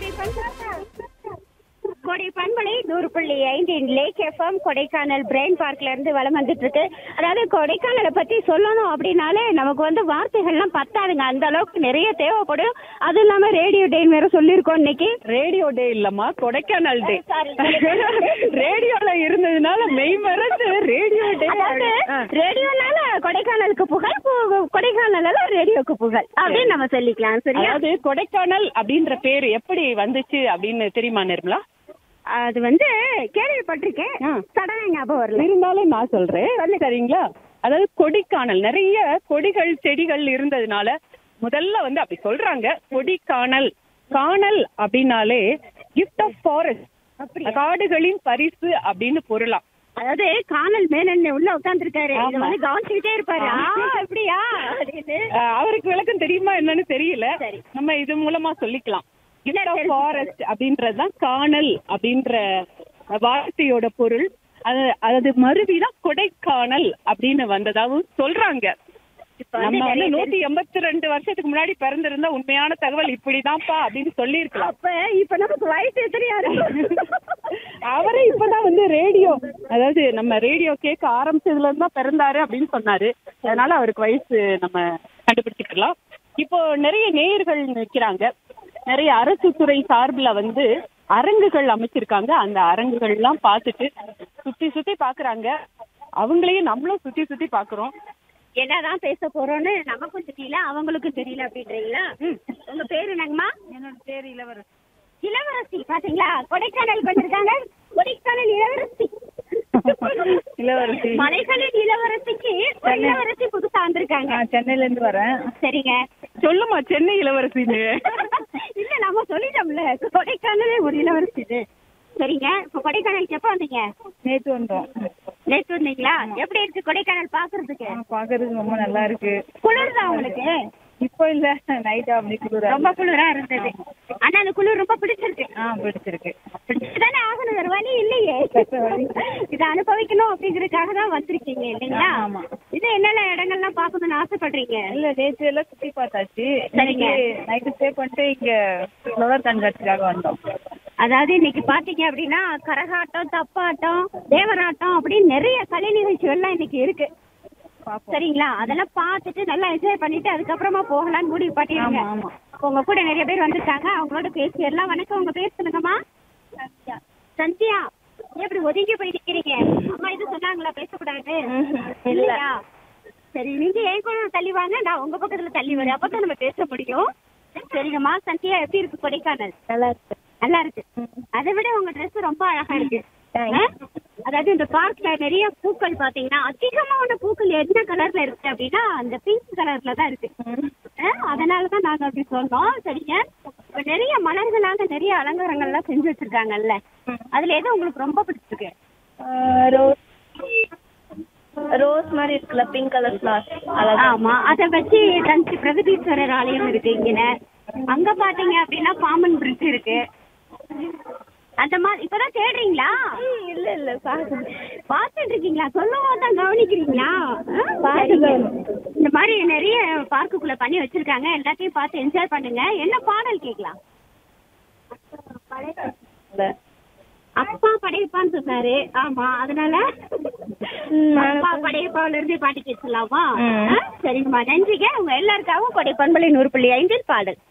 கோடை பண்பலை நூறு புள்ளி ஐந்தின் லேக் எஃப்எம் கொடைக்கானல் பிரெயின் பார்க்ல இருந்து வலம் வந்துட்டு இருக்கு அதாவது கொடைக்கானலை பத்தி சொல்லணும் அப்படின்னாலே நமக்கு வந்து வார்த்தைகள்லாம் பத்தாதுங்க அந்த அளவுக்கு நிறைய தேவைப்படும் அதுவும் இல்லாம ரேடியோ டேன்னு வேற சொல்லியிருக்கோம் இன்னைக்கு ரேடியோ டே இல்லம்மா கொடைக்கானல் டே Sorry. ரேடியோல இருந்ததுனால மெய் மறந்து ரேடியோ டே அதாவது ரேடியோனால கொடைக்கானலுக்கு புகழ் பு- கொடைக்கானலால ரேடியோக்கு புகழ் அப்படின்னு நம்ம சொல்லிக்கலாம் சரியா அதாவது கொடைக்கானல் அப்படின்ற பேர் எப்படி வந்துச்சு அப்படின்னு தெரியுமா நிர்மலா அது வந்து கேள்விப்பட்டிருக்கேன் ஆ. சடனா ஞாபகம் வரல இருந்தாலும் நான் சொல்றேன் சரிங்களா அதாவது கொடிக்கானல் நிறைய கொடிகள் செடிகள் இருந்ததுனால முதல்ல வந்து அப்படி சொல்றாங்க கொடிக்கானல் காணல் அப்படின்னாலே கிஃப்ட் ஆஃப் ஃபாரஸ்ட் அப்படியா? காடுகளின் பரிசு அப்படின்னு பொருளாம் அதாவது காணல் மேனன் உள்ள உட்கார்ந்துருக்காரு இத ஆமா. வந்து கவனிச்சுக்கிட்டே இருப்பாரு ஆ அப்படியா அப்படின்னு அஹ் அவருக்கு விளக்கம் தெரியுமா என்னன்னு தெரியல சரி. நம்ம இது மூலமா சொல்லிக்கலாம் இல்ல, கிஃப்ட் ஆஃப் சரி. ஃபாரஸ்ட் அப்படின்றதுதான் காணல் அப்படின்ற வார்த்தையோட பொருள் அது அது மறுவிதான் கொடைக்கானல் அப்படின்னு வந்ததாகவும் சொல்றாங்க இப்ப வந்து நம்ம வந்து நிறைய நூத்தி எண்பத்தி ரெண்டு வருஷத்துக்கு முன்னாடி பிறந்திருந்தா உண்மையான தகவல் இப்படிதான்ப்பா அப்படின்னு சொல்லியிருக்கலாம் அப்ப இப்ப நமக்கு வயசு எத்தனையா அவரே இப்பதான் வந்து ரேடியோ அதாவது நம்ம ரேடியோ கேட்க ஆரம்பிச்சதுல இருந்து தான் பிறந்தாரு அப்படின்னு சொன்னாரு அதனால அவருக்கு வயசு நம்ம கண்டுபிடிச்சிக்கலாம் இப்போ நிறைய நேயர்கள் நிற்கிறாங்க நிறைய அரசு துறை சார்பில் வந்து அரங்குகள் அமைச்சிருக்காங்க அந்த அரங்குகள்லாம் பார்த்துட்டு சுத்தி சுத்தி பாக்குறாங்க அவங்களையும் நம்மளும் சுத்தி சுத்தி பாக்குறோம் என்னதான் பேச போறோம்னு நமக்கும் தெரியல அவங்களுக்கும் தெரியல அப்படின்றீங்களா உங்க பேரு என்னங்கம்மா என்னோட பேர் இளவரசி இளவரசி பாத்தீங்களா கொடைக்கானல் வந்திருக்காங்க கொடைக்கானல் இளவரசி இளவரசி. மலைகளின் இளவரசிக்கு ஒரு இளவரசி புதுசா வந்திருக்காங்க சென்னையில இருந்து வரேன் சரிங்க சொல்லுமா சென்னை இளவரசின்னு இல்ல நம்ம சொல்லிட்டோம்ல கொடைக்கானலே ஒரு இளவரசி இது சரிங்க இப்ப கொடைக்கானலுக்கு எப்ப வந்தீங்க நேத்து வந்தோம் நேற்று வந்தீங்களா எப்படி இருக்கு கொடைக்கானல் பாக்குறதுக்கு பாக்குறதுக்கு ரொம்ப நல்லா இருக்கு குளிர்தான் உங்களுக்கு இப்போ இல்ல நைட் அப்படி குளிர ரொம்ப குளிரா இருந்தது ஆனா அந்த குளிர் ரொம்ப பிடிச்சிருக்கு ஆ பிடிச்சிருக்கு பிடிச்சுதானே ஆகணும் வேற வழி இல்லையே இதை அனுபவிக்கணும் அப்படிங்கறதுக்காக தான் வந்திருக்கீங்க இல்லைங்களா ஆமா. இது என்னென்ன இடங்கள்லாம் பார்க்கணும்னு ஆசைப்படுறீங்க இல்ல நேத்து எல்லாம் சுத்தி பார்த்தாச்சு சரிங்க. நைட்டு ஸ்டே பண்ணிட்டு இங்க ஃப்ளவர் கண்காட்சிக்காக வந்தோம் அதாவது இன்னைக்கு பாத்தீங்க அப்படின்னா கரகாட்டம் தப்பாட்டம் தேவராட்டம் அப்படின்னு நிறைய கலை நிகழ்ச்சிகள்லாம் இன்னைக்கு இருக்கு பாப்போம் சரிங்களா அதெல்லாம் பார்த்துட்டு நல்லா என்ஜாய் பண்ணிட்டு அதுக்கப்புறமா போகலாம்னு முடிவு பண்ணிடுங்க ஆமா, ஆமா. உங்க கூட நிறைய பேர் வந்திருக்காங்க அவங்களோட பேசிடலாம் வணக்கம் உங்க பேர் சொல்லுங்கம்மா சந்தியா ஏன் இப்படி ஒதுங்கி போய் நிக்கிறீங்க அம்மா இது சொன்னாங்களா பேசக்கூடாது இல்லையா சரி நீங்க என் கூட தள்ளி வாங்க நான் உங்க பக்கத்துல தள்ளி வரேன் அப்பதான் நம்ம பேச முடியும் சரிங்கம்மா சந்தியா எப்படி இருக்கு கொடைக்கானல் நல்லா இருக்கு நல்லா இருக்கு அதை விட உங்க Dress ரொம்ப அழகா இருக்கு ஆ? அதாவது இந்த பார்க்ல நிறைய பூக்கள் பாத்தீங்கன்னா அதிகமான பூக்கள் என்ன கலர்ல இருக்கு அப்படின்னா அந்த பிங்க் கலர்ல தான் இருக்கு ஆ? அதனாலதான் நாங்க அப்படி சொன்னோம் சரிங்க இப்ப நிறைய மலர்களால நிறைய அலங்காரங்கள்லாம் செஞ்சு வச்சிருக்காங்கல்ல அதுல எது உங்களுக்கு ரொம்ப பிடிச்சிருக்கு ரோஸ் ரோஸ் மாதிரி இருக்குல்ல பிங்க் கலர் ஃபிளவர் ஆமா அத வச்சு தஞ்சை பிரகதீஸ்வரர் ஆலயம் இருக்கு இங்க அங்க பாத்தீங்க அப்படின்னா பாம்பன் பிரிட்ஜ் இருக்கு அந்த மாதிரி இப்பதான் தேடுறீங்களா இல்ல இல்ல பாக்க பார்த்துட்டு இருக்கீங்களா சொல்லும் தான் கவனிக்கிறீங்களா ஆ, பார்த்துதான். சரிங்க. இந்த மாதிரி நிறைய பார்க்குக்குள்ள பண்ணி வச்சிருக்காங்க எல்லாத்தையும் பார்த்து என்ஜாய் பண்ணுங்க என்ன பாடல் கேட்கலாம் அப்பா படையப்பான்னு சொன்னாரு ஆமா அதனால அப்பா படையப்பாவில இருந்து பாட்டு கேட்கலாமா ம். ஆ, சரிங்கம்மா நன்றிங்க உங்க எல்லாருக்காகவும் கொடை பண்பலை நூறு புள்ளி ஐந்தில் பாடல்